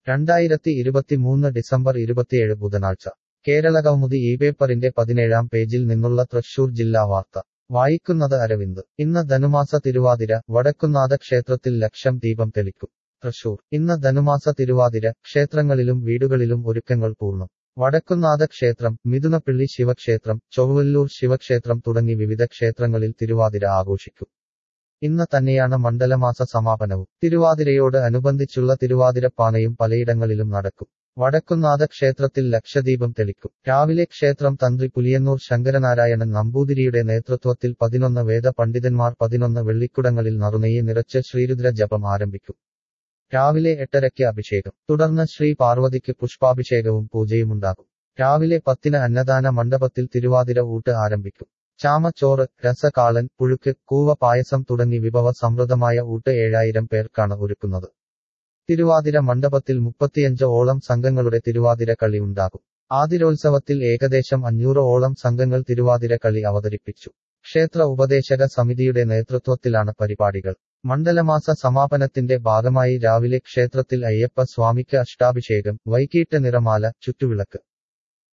രണ്ടായിരത്തി ഇരുപത്തിമൂന്ന് ഡിസംബർ ഇരുപത്തിയേഴ് ബുധനാഴ്ച കേരളകൗമുദി ഈ പേപ്പറിന്റെ പതിനേഴാം പേജിൽ നിന്നുള്ള തൃശൂർ ജില്ലാ വാർത്ത വായിക്കുന്നത് അരവിന്ദ് ഇന്ന് ധനുമാസ തിരുവാതിര വടക്കുന്നാഥ ക്ഷേത്രത്തിൽ ലക്ഷം ദീപം തെളിക്കും തൃശൂർ ഇന്ന് ധനുമാസ തിരുവാതിര ക്ഷേത്രങ്ങളിലും വീടുകളിലും ഒരുക്കങ്ങൾ പൂർണ്ണം വടക്കുന്നാഥ ക്ഷേത്രം മിഥുനപ്പിള്ളി ശിവക്ഷേത്രം ചൊവ്വല്ലൂർ ശിവക്ഷേത്രം തുടങ്ങി വിവിധ ക്ഷേത്രങ്ങളിൽ തിരുവാതിര ആഘോഷിക്കും ഇന്ന് തന്നെയാണ് മണ്ഡലമാസ സമാപനവും തിരുവാതിരയോട് അനുബന്ധിച്ചുള്ള തിരുവാതിരപ്പാനയും പലയിടങ്ങളിലും നടക്കും വടക്കുന്നാഥ ക്ഷേത്രത്തിൽ ലക്ഷദീപം തെളിക്കും രാവിലെ ക്ഷേത്രം തന്ത്രി പുലിയന്നൂർ ശങ്കരനാരായണൻ നമ്പൂതിരിയുടെ നേതൃത്വത്തിൽ പതിനൊന്ന് വേദ പണ്ഡിതന്മാർ പതിനൊന്ന് വെള്ളിക്കുടങ്ങളിൽ നറുനെയ്യ് നിറച്ച് ശ്രീരുദ്ര ജപം ആരംഭിക്കും രാവിലെ എട്ടരയ്ക്ക് അഭിഷേകം തുടർന്ന് ശ്രീ പാർവതിക്ക് പുഷ്പാഭിഷേകവും പൂജയുമുണ്ടാകും രാവിലെ പത്തിന് അന്നദാന മണ്ഡപത്തിൽ തിരുവാതിര ഊട്ട് ആരംഭിക്കും ചാമച്ചോറ് രസകാളൻ പുഴുക്ക് കൂവ പായസം തുടങ്ങി വിഭവ സമൃദ്ധമായ ഊട്ട് ഏഴായിരം പേർക്കാണ് ഒരുക്കുന്നത് തിരുവാതിര മണ്ഡപത്തിൽ മുപ്പത്തിയഞ്ച് ഓളം സംഘങ്ങളുടെ തിരുവാതിര കളി ഉണ്ടാകും ആതിരോത്സവത്തിൽ ഏകദേശം അഞ്ഞൂറ് ഓളം സംഘങ്ങൾ തിരുവാതിര കളി അവതരിപ്പിച്ചു ക്ഷേത്ര ഉപദേശക സമിതിയുടെ നേതൃത്വത്തിലാണ് പരിപാടികൾ മണ്ഡലമാസ സമാപനത്തിന്റെ ഭാഗമായി രാവിലെ ക്ഷേത്രത്തിൽ അയ്യപ്പ സ്വാമിക്ക് അഷ്ടാഭിഷേകം വൈകീട്ട് നിറമാല ചുറ്റുവിളക്ക്